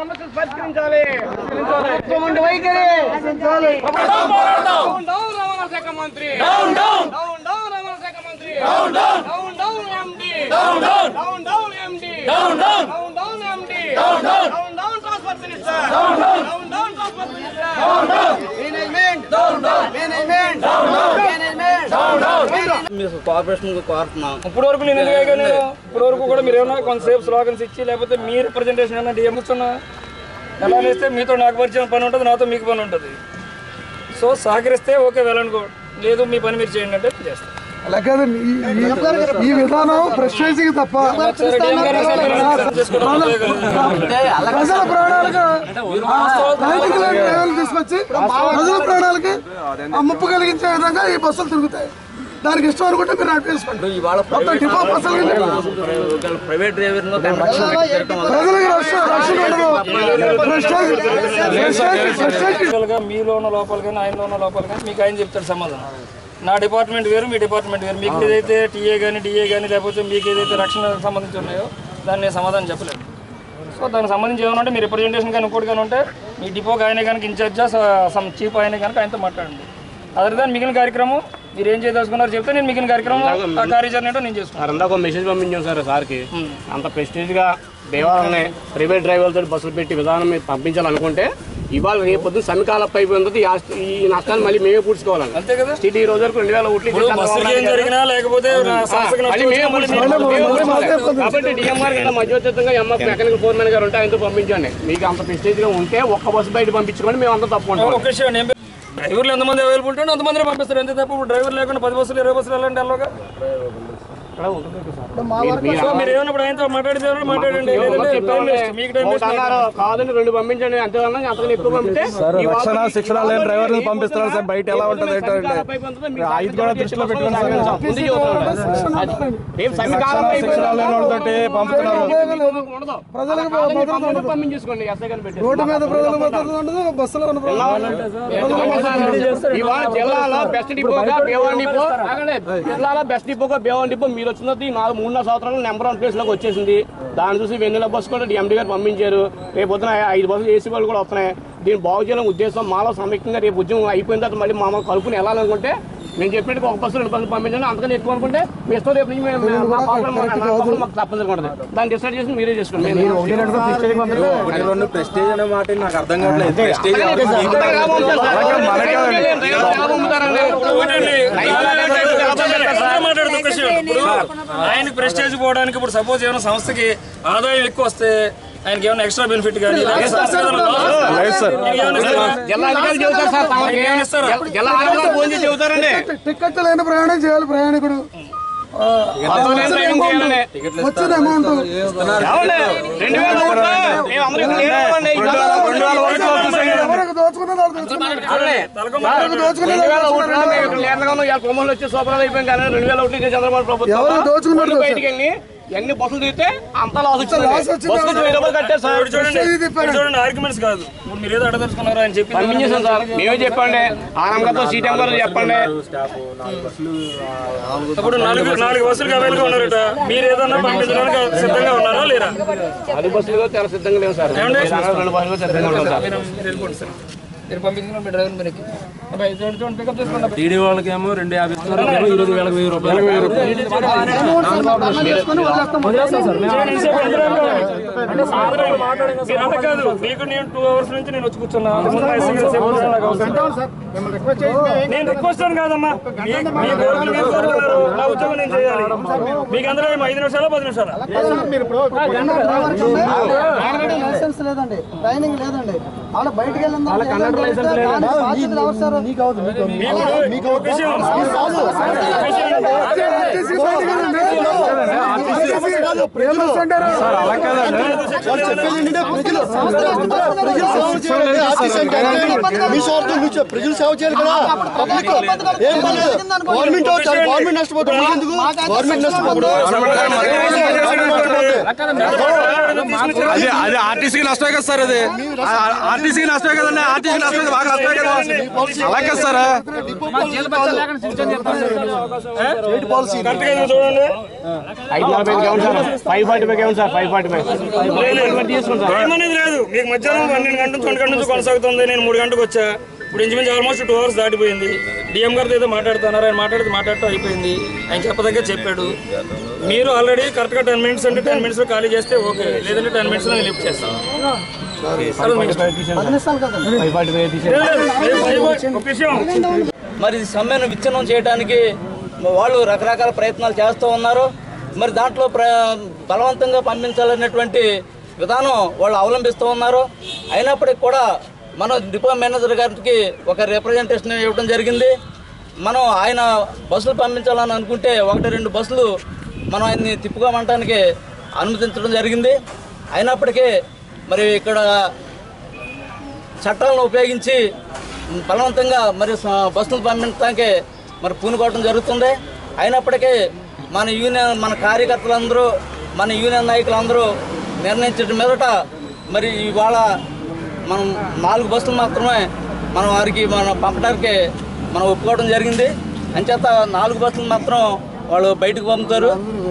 సమస్యలు పరిష్కరించాలి ముఖ్యమంత్రి వైఖరి డౌన్ డౌన్ రవాణా శాఖ మంత్రి డౌన్ డౌన్ డౌన్ డౌన్ రవాణా శాఖ మంత్రి down down down down MD down down down down MD down down down down MD down down down down transport minister down down down down transport minister down down management down down management down down management down down మీరు corporation కోరుతున్నాం ఇప్పుడు వరకు నేను ఎందుకు అడిగాను నేను ఇప్పుడు వరకు కూడా మీరు ఏమన్నా కొంతసేపు స్లోగన్స్ ఇచ్చి లేకపోతే మీ రిప్రజెంటేషన్ ఏమన్నా డిఎం కూర్చున్నా ఎలా వేస్తే మీతో నాకు పరిచయం పని ఉంటుంది నాతో మీకు పని ఉంటుంది సో సహకరిస్తే ఓకే వెళ్ళనుకో లేదు మీ పని మీరు చేయండి అంటే చేస్తాను అలా కాదండి ఈ- ఈ- ఈ విధానం ప్రెస్టేజ్కి తప్ప సరే డిఎం గారు చేసుకోవడం ఉపయోగం లేదు. ప్రజల ప్రాణాలకు ఆ నైతిక లెవెల్ తీసుకొచ్చి ప్రజల ప్రాణాలకి ఆ ముప్పు కలిగించే విధంగా ఈ బస్సులు తిరుగుతాయి దానికి ఇష్టం అనుకుంటే మీరు అటు వేసుకోండి ఇవాళ మొత్తం డిపో బస్సులు ప్రైవేట్ డ్రైవర్ రక్షణ పెట్టడం వల్ల ప్రజలకు రక్షణ రక్షణ ఉండదు ప్రెస్టేజ్ ప్రెస్టేజ్ ప్రెస్టేజ్ యాక్చువల్గా మీలో ఉన్న లోపాలు కానీ ఆయనలో ఉన్న లోపాలు కానీ మీకు ఆయన చెప్తాడు సమాధానం నా డిపార్ట్మెంట్ వేరు మీ డిపార్ట్మెంట్ వేరు మీకు ఏదైతే టీఏ కానీ డిఏ కానీ లేకపోతే మీకు ఏదైతే రక్షణకు సంబంధించి ఉన్నాయో దాన్ని నేను సమాధానం చెప్పలేను సో దానికి సంబంధించి ఏమైనా ఉంటే మీ రిప్రజెంటేషన్ కానీ ఇంకోటి కానీ ఉంటే మీ డిపోకి ఆయన కనుక ఇన్ఛార్జా సమ్ చీఫ్ ఆయన కనుక ఆయనతో మాట్లాడండి అదర్ దాని మిగిలిన కార్యక్రమం మీరు ఏం చేయదలుచుకున్నారు చెప్తే నేను మిగిలిన కార్యక్రమం ఆ కార్యాచరణ ఏంటో నేను చేసుకుంటాను సార్ ఇందాక ఒక మెసేజ్ పంపించాం సార్ సార్కి అంత ప్రెస్టేజ్గా దేవాలయాన్ని ప్రైవేట్ డ్రైవర్లతో బస్సులు పెట్టి విధానం మీరు పంపించాలనుకుంటే ఇవాళ రేపు పొద్దున్న సమీకాలపు అయిపోయిన తర్వాత ఈ ఆస్తి- ఈ నష్టాన్ని మళ్ళీ మేమే పూడ్చుకోవాలి అంతే కదా సిటీ ఈ రోజు వరకు రెండు వేల ఒకటి ఇప్పుడు బస్సులకి ఏం జరిగినా లేకపోతే నా సంస్థకి నష్టం మళ్ళీ మేమే వచ్చినా మళ్ళీ పూడ్చుకోవాలి. మీరు- మేమే పూడ్చుకోవాలి. కాబట్టి డిఎంఆర్ కింద మధ్యవర్తిత్వంగా ఎంఎఫ్ మెకానికల్ ఫోర్మెన్ గారు ఉంటే ఆయనతో పంపించండి మీకు అంత ప్రెస్టేజ్గా ఉంటే ఒక్క బస్సు బయట పంపించుకోండి మేము అంతా తప్పుకుంటాం ఒక విషయం నేను డ్రైవర్లు ఎంతమంది అవైలబిలిటీ ఉంటే అంతమంది పంపిస్తారు అంతే తప్ప ఇప్పుడు డ్రైవర్ లేకుండా పది బస్సులు ఇరవై బస్సులు వెళ్ళండి వెళ్ళగా సో మీరు ఏమన్నప్పుడు ఆయనతో మాట్లాడితే మాట్లాడండి లేదంటే టైం వేస్ట్ మీకు టైం వేస్ట్ అన్నారు కాదని రెండు పంపించండి అంతేదన్నా అంతకన్నా ఎక్కువ పంపితే ఈ రక్షణ వాళ్ళు- శిక్షణ లేని డ్రైవర్లు పంపిస్తున్నారు సార్ బయట ఎలా ఉంటుంది ఏంటంటే ఐదు కూడా దృష్టిలో పెట్టుకుని సార్ ముందు చెబుతున్నాడు. అది. రేపు సమీకాలం అయిపోయిన శిక్షణ లేని వాళ్ళతోటి పంపుతున్నారు ఉండదు. ప్రజలకు కాదని పంపించి పంపించేసుకోండి ఎస్ఐ గారిని పెట్టి. రోడ్డు మీద ప్రజల భద్రత ఉండదు బస్సులో ఉన్న ఇవాళ జిల్లాలో బెస్ట్ డిపోగా బేవాన్ డిపో ఆగండి. జిల్లాలో బెస్ట్ డిపోగా బేవాన్ డిపో మీరు వచ్చిన తర్వాత ఈ నాలుగు మూడు నాలుగు సంవత్సరాలు నెంబర్ వన్ ప్లేస్ లోకి వచ్చేసింది దాన్ని చూసి వెన్నెల బస్సు కూడా ఎండి గారు పంపించారు రేపు పొద్దున ఐదు బస్సులు ఏసీ బస్సులు కూడా వస్తున్నాయి దీన్ని బాగు చేయాలని ఉద్దేశం మాలో సమీక్షంగా రేపు ఉద్యమం అయిపోయిన తర్వాత మళ్ళీ మామూలు కలుపుని వెళ్ళాలనుకుంటే నేను చెప్పినట్టు ఒక బస్సు రెండు బస్సులు పంపించండి అంతకన్నా ఎక్కువ అనుకుంటే మీ ఇష్టం రేపు నుంచి మేము- మేము- మా పాపం మాకు- మా పాపం మాకు తప్పనిసరిగా ఉంటుంది దాన్ని డిసైడ్ చేసి మీరే చేసుకోండి మేము- ఒకటి రెండు ప్రెస్టేజ్ అనే మాట నాకు అర్థం కావట్లేదు ప్రెస్టేజ్ అంతగా లాభం ఉంటుంది సార్. లాభం ఉంటుందండి. మాట్లాడుతూ ఒక విషయం. ఇప్పుడు ఆయనకి ప్రెస్టేజ్ పోవడానికి ఇప్పుడు సపోజ్ ఏమైనా సంస్థకి ఆదాయం ఎక్కువ వస్తే ఆయనకి ఏమైనా ఎక్స్ట్రా బెనిఫిట్ కానీ లేకపోతే సంస్థకి ఏమైనా loss వస్తే లేదు సార్. మీకు ఏమైనా ఇస్తారా? జిల్లా అధికారులు చెబుతారు సార్ తమకి. ఏమైనా ఇస్తారా? జిల్లా అధికారులు ఫోన్ చేసి చెబుతారండి టికెట్ లేని ప్రయాణం చేయాలి ప్రయాణికుడు ఆ, పదవులేని ప్రయాణం చేయాలని. వచ్చిన అమౌంట్ ఏమండి? రెండు వేల ఓట్లు మేము అందరం ఇక్కడ లేనివ్వండి. ఈ గతంలో రెండు వేల ఓట్లు వస్తున్నాయి. ఎవరికి దోచుకున్నది వాళ్ళు దోచుకున్నారు అవునండి. ఎవరికి దోచుకున్నది రెండు వేల వాళ్ళు ఓట్లు దోచుకున్నారు. మేము ఇక్కడ లేనగా ఉన్నాం. ఇవాళ కొమ్మలు వచ్చి సూపరాలు అయిపోయాం కానీ రెండు వేల ఓట్లు ఇదే చంద్రబాబు ప్రభుత్వం ఎవరు దోచుకున్నారు ఓట్లు బయటికి వెళ్ళి ఎన్ని బస్సులు తిరిగితే అంత లాస్ వచ్చింది లాస్ వచ్చింది. బస్సుకు వెయ్యి రూపాయలు కట్టారు సార్ ఇప్పుడు చూడండి ఇది తిప్పారు. ఇప్పుడు చూడండి ఆర్గ్యుమెంట్స్ కాదు ఇప్పుడు మీరు ఏదో అడదలుచుకున్నారు ఆయన చెప్పి పంపించేసాం సార్ మేమే చెప్పండి ఆనందంతో సీటం గారు చెప్పండి ఇప్పుడు నాలుగు నాలుగు బస్సులు అవైలబుల్ ఉన్నారట మీరు ఏదన్నా పంపించడానికి సిద్ధంగా ఉన్నారా లేరా అది బస్సులు చాలా సిద్ధంగా లేవు సార్ ఏమండి? రెండు బస్సులు సిద్ధంగా ఉన్నాం సార్ మీరు మీరు వెళ్ళిపోండి సార్ మీరు పంపించిన మీ డ్రైవర్ మీరు ఎక్కి అబ్బాయి చూడండి చూడండి పికప్ చేసుకోండి అబ్బాయి. టీడీ వాళ్ళకేమో రెండు యాభై ఇస్తున్నారు ఇరవై వేలకు వెయ్యి రూపాయలు చేయండి, ఎంతసేపు ఎందుకు అంటే సాయంత్రం మీరు అలా కాదు మీకు నేను టూ అవర్స్ నుంచి నేను వచ్చి కూర్చున్నా ముందు ఐదు సెకండ్స్ సేపు కూర్చున్నా నాకు అవసరం. నేను రిక్వెస్ట్ అని కాదమ్మా మీ- మీ కోరికలు మీరు కోరుకున్నారు నా ఉద్యోగం నేను చేయాలి మీకు అందరూ ఏమో ఐదు నిమిషాలు పది నిమిషాలు ఆల్రెడీ లైసెన్స్ లేదండి ట్రైనింగ్ లేదండి వాళ్ళ బయటికి వెళ్ళింది ఎవరు సార్ మీకు ఒక విషయం ఫేమస్ అంటారు అలా కాదండి మీ స్వార్థం నుంచి ప్రజలు సేవ చేయాలి కదా పబ్లిక్ ఏం పర్లేదు గవర్నమెంట్ గవర్నమెంట్ నష్టపోతుంది మీకెందుకు గవర్నమెంట్ నష్టపోతుంది అది అది ఆర్టీసీకి నష్టమే కదా సార్ అది ఆర్టీసీకి నష్టమే కదండి ఆర్టీసీ చేస్తుంది మాకు నష్టమే కదా అలాగే సార్ కరెక్ట్గా ఇది చూడండి ఐదు నలభై ఐదుకి ఏమండి సార్ ఫైవ్ ఫార్టీ ఫైవ్ ఏమండి సార్ ఫైవ్ ఫార్టీ ఫైవ్ తీసుకోండి సార్ టైం అనేది లేదు మీకు మధ్యాహ్నం పన్నెండు గంటల నుంచి ఒంటి గంట నుంచి కొనసాగుతుంది నేను మూడు గంటలకు వచ్చా ఇప్పుడు ఇంచుమించు ఆల్మోస్ట్ టూ అవర్స్ దాటిపోయింది డిఎం గారితో ఏదో మాట్లాడుతున్నారు ఆయన మాట్లాడితే మాట్లాడుతూ అయిపోయింది ఆయన చెప్పదగ్గ చెప్పాడు మీరు ఆల్రెడీ కరెక్ట్గా టెన్ మినిట్స్ అంటే టెన్ మినిట్స్లో ఖాళీ చేస్తే ఓకే లేదంటే టెన్ మినిట్స్లో నేను లిఫ్ట్ చేస్తాను ఫైవ్ ఫార్టీ ఫైవ్ తీసేయండి ఒక విషయం మరి సమ్మెను విచ్ఛిన్నం చేయడానికి వాళ్ళు రకరకాల ప్రయత్నాలు చేస్తూ ఉన్నారు మరి దాంట్లో ప్ర బలవంతంగా పంపించాలనేటువంటి విధానం వాళ్ళు అవలంబిస్తూ ఉన్నారు అయినప్పటికీ కూడా మనం డిపో మేనేజర్ గారికి ఒక రిప్రజెంటేషన్ ఇవ్వడం జరిగింది మనం ఆయన బస్సులు పంపించాలని అనుకుంటే ఒకటి రెండు బస్సులు మనం ఆయన్ని తిప్పుకోమంటానికి అనుమతించడం జరిగింది అయినప్పటికీ మరి ఇక్కడ చట్టాలను ఉపయోగించి బలవంతంగా మరి స- బస్సులు పంపించడానికి మరి పూనుకోవడం జరుగుతుంది అయినప్పటికీ మన యూనియన్ మన కార్యకర్తలందరూ మన యూనియన్ నాయకులందరూ నిర్ణయించడం మీదట మరి ఇవాళ మనం నాలుగు బస్సులు మాత్రమే మనం వారికి మనం పంపడానికి మనం ఒప్పుకోవడం జరిగింది అంచేత నాలుగు బస్సులు మాత్రం వాళ్ళు బయటకు పంపుతారు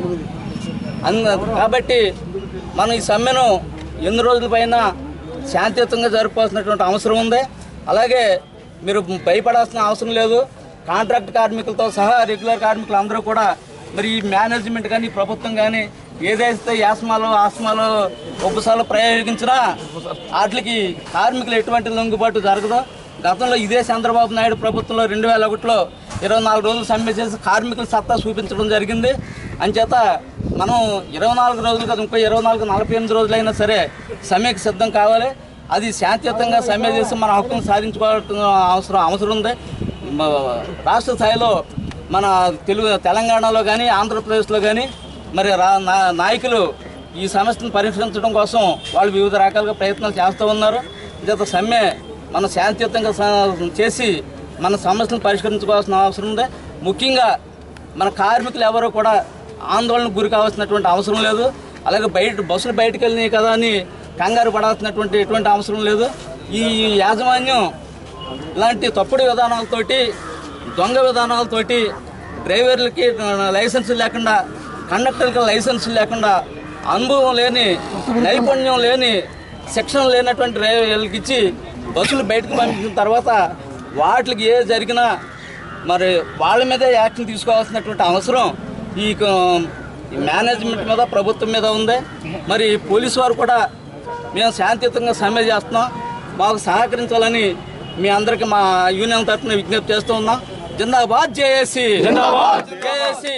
అంద కాబట్టి మనం ఈ సమ్మెను ఎన్ని రోజుల పైన శాంతియుతంగా జరుపుకోవాల్సినటువంటి అవసరం ఉంది అలాగే మీరు భయపడాల్సిన అవసరం లేదు కాంట్రాక్ట్ కార్మికులతో సహా రెగ్యులర్ కార్మికులు అందరూ కూడా మరి ఈ మేనేజ్మెంట్ కానీ ప్రభుత్వం కానీ ఏదైతే యాస్మాలో ఆస్మాలో ఉపసాలు ప్రయోగించినా వాటికి కార్మికులు ఎటువంటి లొంగుబాటు జరగదు గతంలో ఇదే చంద్రబాబు నాయుడు ప్రభుత్వంలో రెండు వేల ఒకటిలో ఇరవై నాలుగు రోజులు సమ్మె చేసి కార్మికుల సత్తా చూపించడం జరిగింది అంచేత మనం ఇరవై నాలుగు రోజులు కదా ఇంకో ఇరవై నాలుగు నలభై ఎనిమిది రోజులైనా సరే సమ్మెకి సిద్ధం కావాలి అది శాంతియుతంగా సమ్మె చేసి మన హక్కును సాధించుకోవాల్సిన అవసరం అవసరం ఉంది మ- రాష్ట్ర స్థాయిలో మన తెలుగు తెలంగాణలో కానీ ఆంధ్రప్రదేశ్లో కానీ మరి రా నా- నాయకులు ఈ సమస్యను పరిష్కరించడం కోసం వాళ్ళు వివిధ రకాలుగా ప్రయత్నాలు చేస్తూ ఉన్నారు ఇదంతా సమ్మె మనం శాంతియుతంగా స- చేసి మన సమస్యలను పరిష్కరించుకోవాల్సిన అవసరం ఉంది ముఖ్యంగా మన కార్మికులు ఎవరు కూడా ఆందోళనకు గురి కావాల్సినటువంటి అవసరం లేదు అలాగే బయట బస్సులు బయటకు వెళ్ళినాయి కదా అని కంగారు పడాల్సినటువంటి ఎటువంటి అవసరం లేదు ఈ యాజమాన్యం ఇలాంటి తప్పుడు విధానాలతోటి దొంగ విధానాలతోటి డ్రైవర్లకి లైసెన్స్ లేకుండా కండక్టర్కి లైసెన్స్ లేకుండా అనుభవం లేని నైపుణ్యం లేని శిక్షణ లేనటువంటి డ్రైవర్లకి ఇచ్చి బస్సులు బయటకు పంపించిన తర్వాత వాటికి ఏ జరిగినా మరి వాళ్ళ మీదే యాక్షన్ తీసుకోవాల్సినటువంటి అవసరం ఈ క- ఈ మేనేజ్మెంట్ మీద ప్రభుత్వం మీద ఉంది మరి పోలీసు వారు కూడా మేము శాంతియుతంగా సమ్మె చేస్తున్నాం మాకు సహకరించాలని మీ అందరికి మా యూనియన్ తరఫున విజ్ఞప్తి చేస్తూ ఉన్నాం జిందాబాద్ జేఏసీ జిందాబాద్ జేఏసీ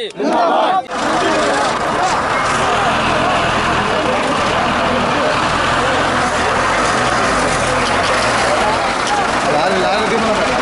లారీ లారీ